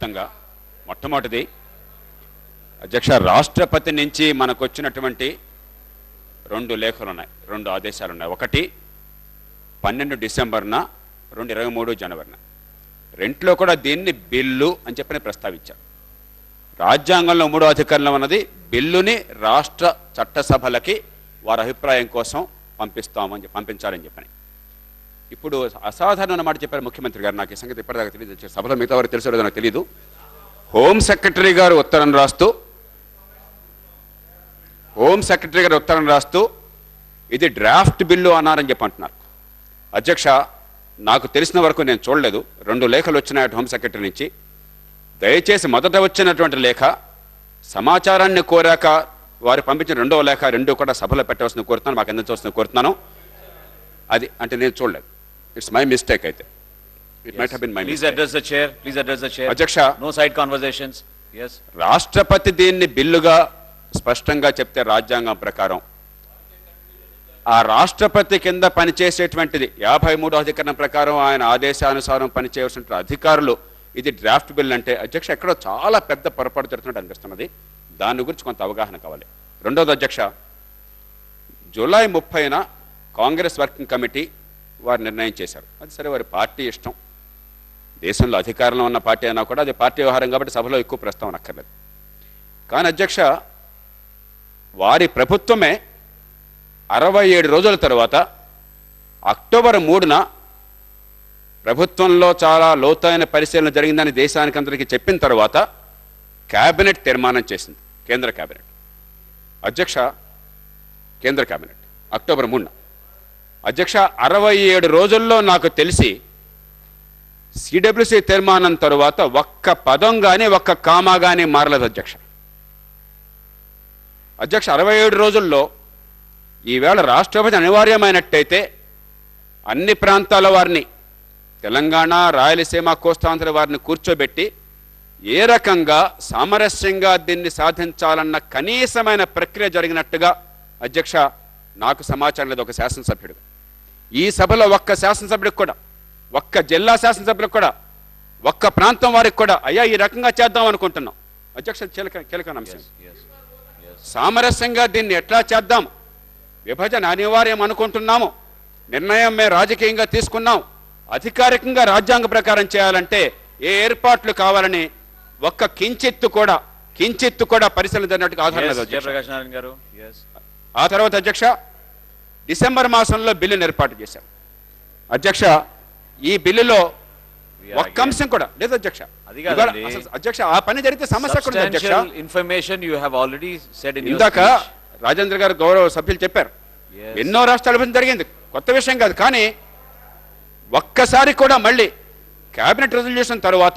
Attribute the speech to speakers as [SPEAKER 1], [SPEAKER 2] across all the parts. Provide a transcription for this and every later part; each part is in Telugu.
[SPEAKER 1] క్లుప్తంగా మొట్టమొదటిది అధ్యక్ష రాష్ట్రపతి నుంచి మనకు వచ్చినటువంటి రెండు లేఖలు ఉన్నాయి రెండు ఆదేశాలు ఉన్నాయి ఒకటి పన్నెండు డిసెంబర్న రెండు ఇరవై మూడు జనవరిన రెంట్లో కూడా దీన్ని బిల్లు అని చెప్పని ప్రస్తావించారు రాజ్యాంగంలో మూడో అధికారంలో ఉన్నది బిల్లుని రాష్ట్ర చట్టసభలకి వారి అభిప్రాయం కోసం పంపిస్తామని చెప్పి పంపించాలని చెప్పని ఇప్పుడు అసాధారణమైన మాట చెప్పారు ముఖ్యమంత్రి గారు నాకు ఈ సంగతి ఇప్పటిదాకా తెలియదు సభలో మిగతా వారికి తెలుసో లేదో నాకు తెలియదు హోం సెక్రటరీ గారు ఉత్తరం రాస్తూ హోం సెక్రటరీ గారు ఉత్తరం రాస్తూ ఇది డ్రాఫ్ట్ బిల్లు అన్నారని చెప్పి అంటున్నారు అధ్యక్ష నాకు తెలిసిన వరకు నేను చూడలేదు రెండు లేఖలు వచ్చినాయి అటు హోం సెక్రటరీ నుంచి దయచేసి మొదట వచ్చినటువంటి లేఖ సమాచారాన్ని కోరాక వారు పంపించిన రెండవ లేఖ రెండు కూడా సభలో పెట్టవలసిన కోరుతున్నాను మాకు అందించవలసిన కోరుతున్నాను అది అంటే నేను చూడలేదు ఇట్స్ మై మిస్టేక్ అయితే it might been my
[SPEAKER 2] Please address the chair. Please address the chair.
[SPEAKER 1] అధ్యక్ష
[SPEAKER 2] No side conversations. Yes.
[SPEAKER 1] రాష్ట్రపతి దీన్ని బిల్లుగా స్పష్టంగా చెప్తే రాజ్యాంగం ప్రకారం ఆ రాష్ట్రపతి కింద పనిచేసేటువంటిది యాభై మూడో అధికరణం ప్రకారం ఆయన ఆదేశానుసారం పనిచేయవలసిన అధికారులు ఇది డ్రాఫ్ట్ బిల్ అంటే అధ్యక్ష ఎక్కడో చాలా పెద్ద పొరపాటు జరుగుతున్నట్టు అనిపిస్తున్నది దాని గురించి కొంత అవగాహన కావాలి రెండోది అధ్యక్ష జూలై ముప్పైన కాంగ్రెస్ వర్కింగ్ కమిటీ వారు నిర్ణయం చేశారు అది సరే వారి పార్టీ ఇష్టం దేశంలో అధికారంలో ఉన్న పార్టీ అయినా కూడా అది పార్టీ వ్యవహారం కాబట్టి సభలో ఎక్కువ ప్రస్తావన అక్కర్లేదు కానీ అధ్యక్ష వారి ప్రభుత్వమే అరవై ఏడు రోజుల తర్వాత అక్టోబర్ మూడున ప్రభుత్వంలో చాలా లోతైన పరిశీలన జరిగిందని దేశానికి అందరికీ చెప్పిన తర్వాత కేబినెట్ తీర్మానం చేసింది కేంద్ర కేబినెట్ అధ్యక్ష కేంద్ర కేబినెట్ అక్టోబర్ మూడున అధ్యక్ష అరవై ఏడు రోజుల్లో నాకు తెలిసి సిడబ్ల్యూసి తీర్మానం తరువాత ఒక్క పదం కానీ ఒక్క కామా కానీ మారలేదు అధ్యక్ష అధ్యక్ష అరవై ఏడు రోజుల్లో ఈవేళ రాష్ట్రపతి అనివార్యమైనట్టయితే అన్ని ప్రాంతాల వారిని తెలంగాణ రాయలసీమ కోస్తాంధ్ర వారిని కూర్చోబెట్టి ఏ రకంగా సామరస్యంగా దీన్ని సాధించాలన్న కనీసమైన ప్రక్రియ జరిగినట్టుగా అధ్యక్ష నాకు సమాచారం లేదు ఒక శాసనసభ్యుడు ఈ సభలో ఒక్క శాసనసభ్యుడికి కూడా ఒక్క జిల్లా శాసనసభ్యులకు కూడా ఒక్క ప్రాంతం వారికి కూడా అయ్యా ఈ రకంగా చేద్దాం అనుకుంటున్నాం అధ్యక్ష కీలక కీలకమైన అంశం
[SPEAKER 2] Yes. Yes.
[SPEAKER 1] సామరస్యంగా దీన్ని ఎట్లా చేద్దాం విభజన అనివార్యం అనుకుంటున్నాము నిర్ణయం మేము రాజకీయంగా తీసుకున్నాం అధికారికంగా రాజ్యాంగ ప్రకారం చేయాలంటే ఏ ఏర్పాట్లు కావాలని ఒక్క కించిత్తు కూడా కించిత్తు కూడా పరిశీలన జరిగినట్టుగా ఆధారం లేదు
[SPEAKER 2] Yes.
[SPEAKER 1] అధ్యక్ష.
[SPEAKER 2] Jayaprakash Narayan garu. Yes.
[SPEAKER 1] ఆ తర్వాత అధ్యక్ష డిసెంబర్ మాసంలో బిల్లును ఏర్పాటు చేశాం అధ్యక్ష ఈ బిల్లులో
[SPEAKER 2] We are
[SPEAKER 1] ఒక్క అంశం కూడా లేదు అధ్యక్ష
[SPEAKER 2] అది
[SPEAKER 1] ఇవాళ
[SPEAKER 2] కాదండి.
[SPEAKER 1] అసలు అధ్యక్ష ఆ పని జరిగితే సమస్య ఎక్కడ ఉంది అధ్యక్ష
[SPEAKER 2] Substantial information you have already said in your
[SPEAKER 1] ఇందాక
[SPEAKER 2] speech.
[SPEAKER 1] రాజేంద్ర గారు గౌరవ సభ్యులు చెప్పారు
[SPEAKER 2] Yes.
[SPEAKER 1] ఎన్నో రాష్ట్రాల విభజన జరిగింది కొత్త విషయం కాదు కానీ ఒక్కసారి కూడా మళ్ళీ కేబినెట్ రెజల్యూషన్ తర్వాత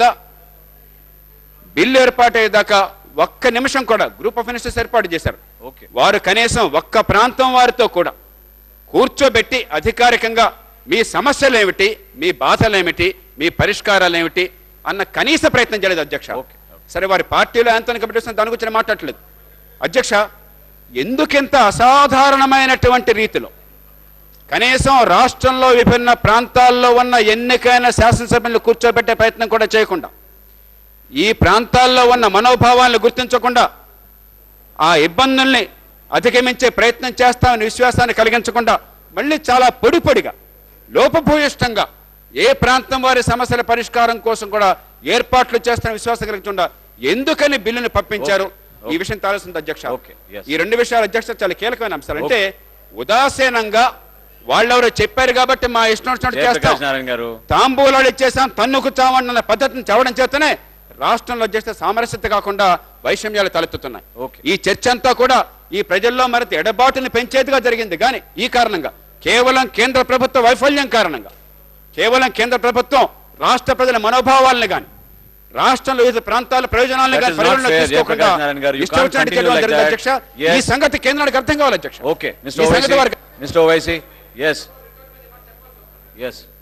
[SPEAKER 1] బిల్లు ఏర్పాటయ్యేదాకా ఒక్క నిమిషం కూడా గ్రూప్ ఆఫ్ మినిస్టర్స్ ఏర్పాటు చేశారు
[SPEAKER 2] Okay.
[SPEAKER 1] వారు కనీసం ఒక్క ప్రాంతం వారితో కూడా కూర్చోబెట్టి అధికారికంగా మీ సమస్యలు ఏమిటి మీ బాధలు ఏమిటి మీ పరిష్కారాలు ఏమిటి అన్న కనీస ప్రయత్నం చేయలేదు అధ్యక్ష
[SPEAKER 2] Okay.
[SPEAKER 1] సరే వారి పార్టీలో ఎంతని కమిటీ దాని గురించి నేను మాట్లాడట్లేదు అధ్యక్ష ఎందుకింత అసాధారణమైనటువంటి రీతిలో కనీసం రాష్ట్రంలో విభిన్న ప్రాంతాల్లో ఉన్న ఎన్నికైన శాసనసభ్యులను కూర్చోబెట్టే ప్రయత్నం కూడా చేయకుండా ఈ ప్రాంతాల్లో ఉన్న మనోభావాలను గుర్తించకుండా ఆ ఇబ్బందుల్ని అధిగమించే ప్రయత్నం చేస్తామని విశ్వాసాన్ని కలిగించకుండా మళ్ళీ చాలా పొడి పొడిగా లోపభూయిష్టంగా ఏ ప్రాంతం వారి సమస్యల పరిష్కారం కోసం కూడా ఏర్పాట్లు చేస్తాన విశ్వాసం కలిగించకుండా ఎందుకని బిల్లుని పంపించారు
[SPEAKER 2] Okay.
[SPEAKER 1] ఈ విషయం తాల్సింది అధ్యక్ష
[SPEAKER 2] Okay. Yes.
[SPEAKER 1] ఈ రెండు విషయాలు అధ్యక్ష చాలా కీలకమైన అంశాలు అంటే ఉదాసీనంగా వాళ్ళెవరో చెప్పారు కాబట్టి మా ఇష్టం వచ్చినట్టు చేస్తాం
[SPEAKER 2] Jayaprakash Narayan garu.
[SPEAKER 1] తాంబూలాలు ఇచ్చేసాం తన్నుకు చావన్న పద్ధతిని చవడం చేతనే రాష్ట్రంలో చేస్తే సామరస్యత కాకుండా వైషమ్యాలు తలెత్తుతున్నాయి
[SPEAKER 2] Okay.
[SPEAKER 1] ఈ చర్చ అంతా కూడా ఈ ప్రజల్లో మరింత ఎడబాటుని పెంచేదిగా జరిగింది కానీ ఈ కారణంగా కేవలం కేంద్ర ప్రభుత్వ వైఫల్యం కారణంగా కేవలం కేంద్ర ప్రభుత్వం రాష్ట్ర ప్రజల మనోభావాలను కానీ రాష్ట్రంలో వివిధ ప్రాంతాల ప్రయోజనాలను
[SPEAKER 2] That
[SPEAKER 1] కానీ
[SPEAKER 2] is not
[SPEAKER 1] పరిగణలోకి
[SPEAKER 2] fair,
[SPEAKER 1] తీసుకోకుండా
[SPEAKER 2] Jayaprakash Narayan garu. You
[SPEAKER 1] ఇష్టం
[SPEAKER 2] can't
[SPEAKER 1] వచ్చినట్టు
[SPEAKER 2] continue
[SPEAKER 1] చేయడం
[SPEAKER 2] like
[SPEAKER 1] జరిగింది
[SPEAKER 2] that.
[SPEAKER 1] అధ్యక్ష
[SPEAKER 2] Yes.
[SPEAKER 1] ఈ సంగతి కేంద్రానికి అర్థం కావాలి అధ్యక్ష
[SPEAKER 2] Okay. Mr.
[SPEAKER 1] ఈ సంగతి
[SPEAKER 2] Owaisi.
[SPEAKER 1] వారికి
[SPEAKER 2] Mr. Owaisi. Yes. Yes.